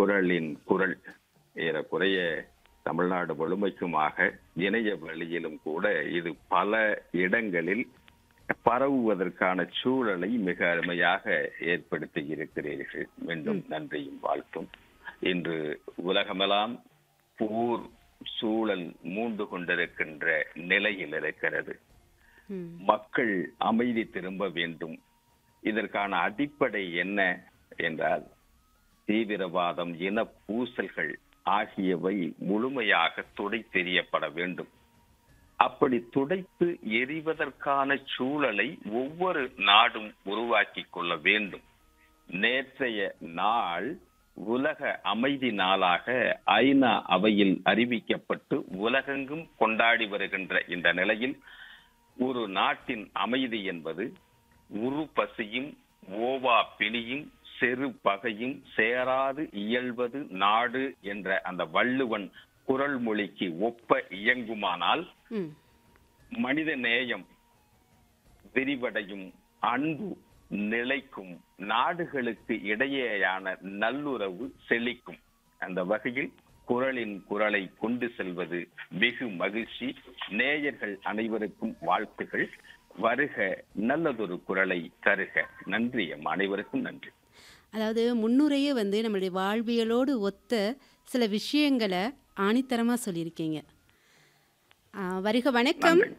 குரலின் குரல் ஏறக்குறைய தமிழ்நாடு முழுமைக்குமாக இணைய வழியிலும் கூட இது பல இடங்களில் பரவுவதற்கான சூழலை மிக அருமையாக ஏற்படுத்தி இருக்கிறீர்கள் மீண்டும் நன்றியும் வாழ்த்தும் இன்று உலகமெல்லாம் போர் சூழல் மூண்டு கொண்டிருக்கின்ற நிலையில் இருக்கிறது ம் மக்கள் அமைதி திரும்ப வேண்டும் இதற்கான அடிப்படை என்ன என்றால் தீவிரவாதம் இன பூசல்கள் ஆகியவை முழுமையாக துடை தெரியப்பட வேண்டும் அப்படி துடைத்து எரிவதற்கான சூழலை ஒவ்வொரு நாடும் உருவாக்கி கொள்ள வேண்டும் நேற்றைய நாள் உலக அமைதி நாளாக ஐநா அவையில் அறிவிக்கப்பட்டு உலகெங்கும் கொண்டாடி வருகின்ற இந்த நிலையில் ஒரு நாட்டின் அமைதி என்பது உரு பசியும் ஓவா பிணியும் செரு பகையும் சேராது இயல்வது நாடு என்ற அந்த வள்ளுவன் குரல் மொழிக்கு ஒப்ப இயங்குமானால் ம் மனித நேயம் விரிவடையும் அன்பு நிலைக்கும் நாடுகளுக்கு இடையேயான நல்லுறவு செழிக்கும் அந்த வகையில் குரலின் குரலை கொண்டு செல்வது வெகு மகிழ்ச்சி நேயர்கள் அனைவருக்கும் வாழ்த்துகள் வருக நல்லதொரு குரலை தருக நன்றி எம் அனைவருக்கும் நன்றி அதாவது முன்னுரையே வந்து நம்மளுடைய வாழ்வியலோடு ஒத்த சில விஷயங்களை ஆணித்தரமாக சொல்லியிருக்கீங்க ஆ, வருக வணக்கம் நன்றி.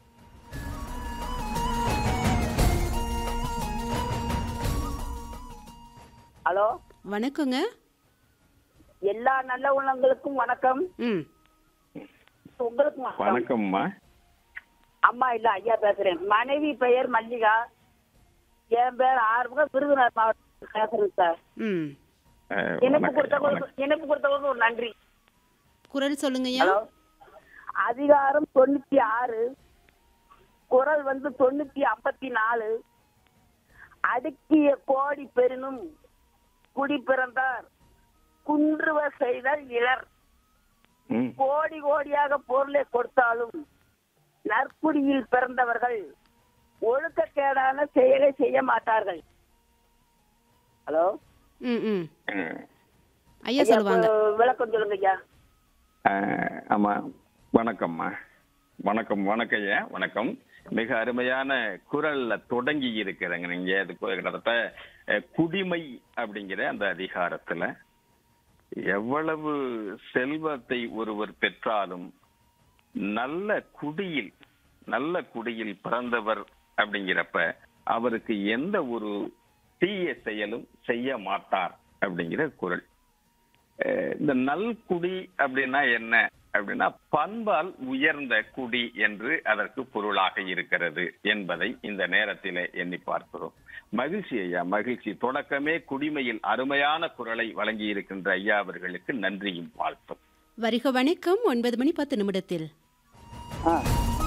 ஹலோ வணக்கங்க எல்லா நல்ல உள்ளங்களுக்கும் வணக்கம் ம் உங்களுக்கும் வணக்கம் வணக்கம்மா அம்மா இல்ல ஐயா பேசுறேன் மனைவி பெயர் மல்லிகா என் பேர் ஆறுமுக விருதுநகர் மாவட்டம் பேசுறேன் சார் ம் அஹ், இணைப்பு வணக்கம், கொடுத்தவங்களுக்கு இணைப்பு கொடுத்தவங்களுக்கு ஒரு நன்றி குரல் சொல்லுங்கய்யா ஹலோ அதிகாரம் தொண்ணூத்தி ஆறு குரல் வந்து தொண்ணூத்தி ஐம்பத்தி நாலு அடுக்கிய கோடி பெறினும் குடி பிறந்தார் குன்றுவ செய்தல் இளர் ம், கோடி கோடியாக பொருளை கொடுத்தாலும் நற்குடியில் பிறந்தவர்கள் ஒழுக்கக்கேடான செயலை செய்ய மாட்டார்கள் ஹலோ ம் ம் அஹ், ஐயா சொல்லுவாங்க ஐயா, விளக்கம் சொல்லுங்க ஐயா அஹ், ஆமா வணக்கம்மா வணக்கம் வணக்கம் ஐயா வணக்கம் மிக அருமையான குரல்ல தொடங்கி இருக்கிறங்க நீங்க இது கு- கிட்டத்தட்ட அஹ், குடிமை அப்படிங்கிற அந்த அதிகாரத்துல எவ்வளவு செல்வத்தை ஒருவர் பெற்றாலும் நல்ல குடியில் நல்ல குடியில் பிறந்தவர் அப்படிங்கிறப்ப அவருக்கு எந்த ஒரு தீய செயலும் செய்ய மாட்டார் அப்படிங்கிற குரல் அஹ் இந்த நல்குடி அப்படின்னா என்ன அப்படின்னா பண்பால் உயர்ந்த குடி என்று அதற்கு பொருளாக இருக்கிறது என்பதை இந்த நேரத்திலே எண்ணி பார்க்கிறோம் மகிழ்ச்சி ஐயா மகிழ்ச்சி தொடக்கமே குடிமையில் அருமையான குரலை வழங்கி இருக்கின்ற ஐயா அவர்களுக்கு நன்றியும் வாழ்த்தும் வருக வணக்கம் ஒன்பது மணி பத்து நிமிடத்தில் ஆ.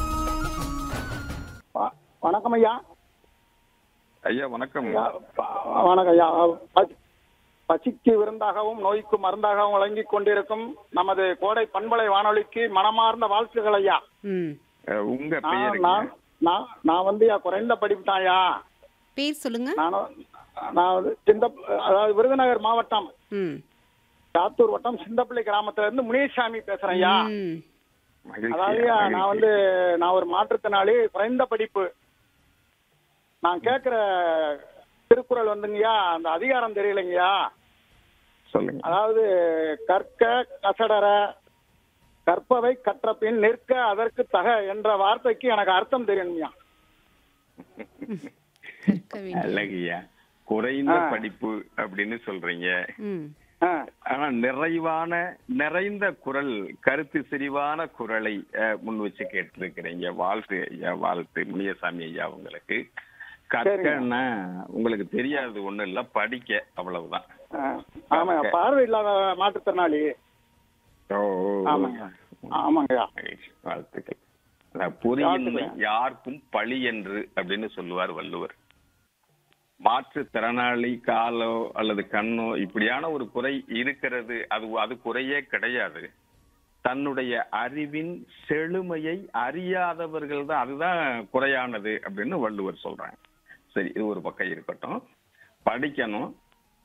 வ- வணக்கம் ஐயா ஐயா வணக்கம் ஐயா, ப- வணக்கம் ஐயா ப- பசிக்கு விருந்தாகவும் நோய்க்கு மருந்தாகவும் வழங்கிக் கொண்டிருக்கும் நமது கோடை பண்பலை வானொலிக்கு மனமார்ந்த வாழ்த்துக்கள் ஐயா அஹ் உங்க நான் பெயருங்க நான் நான் நான் வந்து ஐயா குறைந்த படிப்பு தான்யா பேர் சொல்லுங்க நானும் நான் வந்து சிந்த அதாவது விருதுநகர் மாவட்டம் ம் சாத்தூர் வட்டம் சிந்தப்பள்ளி கிராமத்துல இருந்து முனியசாமி பேசுறேன் ஐயா ம் மகிழ்ச்சி அதாவது ஐயா, நான் மகிழ்ச்சி. வந்து நான் ஒரு மாற்றுத்திறனாளி குறைந்த படிப்பு நான் கேட்கிற திருக்குறள் வந்துங்கய்யா அந்த அதிகாரம் தெரியலைங்கய்யா சொல்லுங்க அதாவது கற்க கசடர கற்பவை கற்ற பின் நிற்க அதற்கு தக என்ற வார்த்தைக்கு எனக்கு அர்த்தம் தெரியணும்யா கற்க வேண்டும் அழகியா குறைந்த ஆ. படிப்பு அப்படின்னு சொல்றீங்க ம் ஆ, ஆனா நிறைவான நிறைந்த குரல் கருத்து செறிவான குரலை அஹ், முன் வச்சு கேட்டிருக்கிறீங்க வாழ்த்து ஐயா வாழ்த்து முனியசாமி ஐயா உங்களுக்கு கற்கன்னா உங்களுக்கு தெரியாது ஒண்ணு இல்ல படிக்க அவ்வளவுதான் ஆ. ஆமாய்யா பார்வை இல்லாத மாற்றுத்திறனாளி ஓ, ஓ, ஓ. ஆமாங்க. ஆமாங்கய்யா மகிழ்ச்சி. வாழ்த்துக்கள் அதான் பொறியின்மை வாழ்த்துக்கள். யாருக்கும் பழி என்று அப்படின்னு சொல்லுவார் வள்ளுவர் மாற்றுத்திறனாளி காலோ அல்லது கண்ணோ இப்படியான ஒரு குறை இருக்கிறது அது அது குறையே கிடையாது தன்னுடைய அறிவின் செழுமையை அறியாதவர்கள் தான் அதுதான் குறையானது அப்படின்னு வள்ளுவர் சொல்றாங்க சரி இது ஒரு பக்கம் இருக்கட்டும் படிக்கணும்